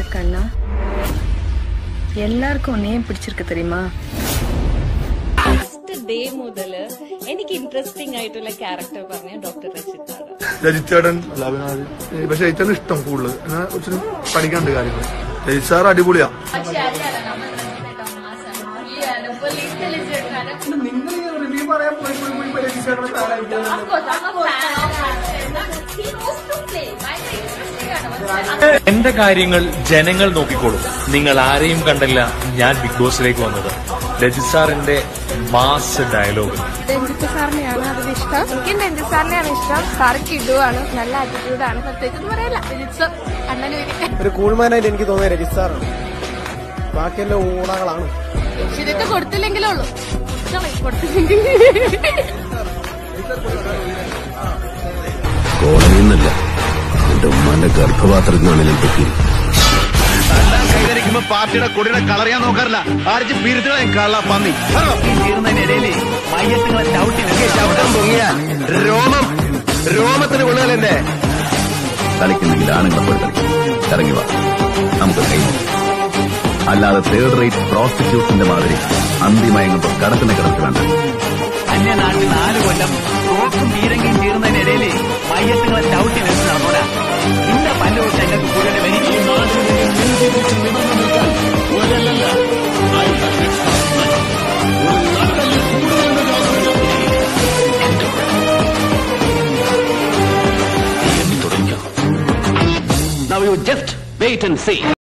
கண்ணா எல்லாருக்கும் உன்னையும் பிடிச்சிருக்கு தெரியுமா ഫസ്റ്റ് ഡേ മുതല് എനിക്ക് ഇൻട്രസ്റ്റിംഗ് ആയിട്ടുള്ള ക്യാരക്ടർ പറഞ്ഞ ഡോക്ടർ രജിത്താണ് രജിത്തേടൻ പക്ഷെ ഏറ്റവും ഇഷ്ടം കൂടുതൽ എന്നാ കുറച്ച് പഠിക്കാണ്ട് കാര്യങ്ങൾ രജിത് സാർ അടിപൊളിയാ എന്റെ കാര്യങ്ങൾ ജനങ്ങൾ നോക്കിക്കോളും നിങ്ങൾ ആരെയും കണ്ടല്ല ഞാൻ ബിഗ് ബോസിലേക്ക് വന്നത് രജിത് സാറിന്റെ മാസ് ഡയലോഗ് രഞ്ജിത്ത് സാറിനെയാണ് അതിൽ ഇഷ്ടം എനിക്ക് രഞ്ജിത്ത് സാറിനെയാണ് ഇഷ്ടം സാറ് കിടുവാണ് നല്ല ആറ്റിറ്റ്യൂഡാണ് പ്രത്യേകിച്ച് പറയല്ല രഞ്ജിത്ത് സാർ അണ്ണന് ഒരു കൂൾമാനായിട്ട് എനിക്ക് തോന്നിയ രജിത് സാറാണ് ബാക്കിയെല്ലാം ഊണകളാണ് ഇതൊക്കെ കൊടുത്തില്ലെങ്കിലേ ഉള്ളൂ ഇഷ്ടമായി, കൊടുത്തില്ലെങ്കിൽ കോടതിയിൽ നിന്നല്ല എന്റെ ഉമ്മാന്റെ ഗർഭപാത്രത്തിനാണ് ഞാൻ പൊട്ടിയത് കൈകരിക്കുമ്പോ പാർട്ടിയുടെ കൊടിയുടെ കളർ ചെയ്യാൻ നോക്കാറില്ല ആർച്ച് പീരുത്തുകളെ കള്ള പന്നി തീർന്നതിനിടയില് മയ്യത്തുകളെ ചവിട്ടി ചവിട്ടാൻ പൊങ്ങിയ രോമം രോമത്തിന് കൊള്ളുകയല്ലേ കളിക്കുന്നെങ്കിൽ ആണുങ്ങളെ പോലെ കളിക്കും ഇറങ്ങി വാ നമുക്ക് കഴിഞ്ഞു അല്ലാതെ തേർഡ് റേറ്റ് പ്രോസ്റ്റിറ്റ്യൂഷന്റെ മാതിരി അന്തിമയങ്ങുമ്പോൾ കടത്തിന്റെ കിടക്ക് വേണ്ട അന്യനാട്ടിൽ നാല് കൊല്ലം തോക്കും പീരങ്കിയും തീർന്നതിനിടയില് മയ്യത്തുകളെ ചവിട്ടി വെച്ച് നടന്നോടാ ഇന്ന പല്ല് തൊട്ട് ഞങ്ങൾക്ക് കൂടുതൽ വരികയും Now you just wait and see.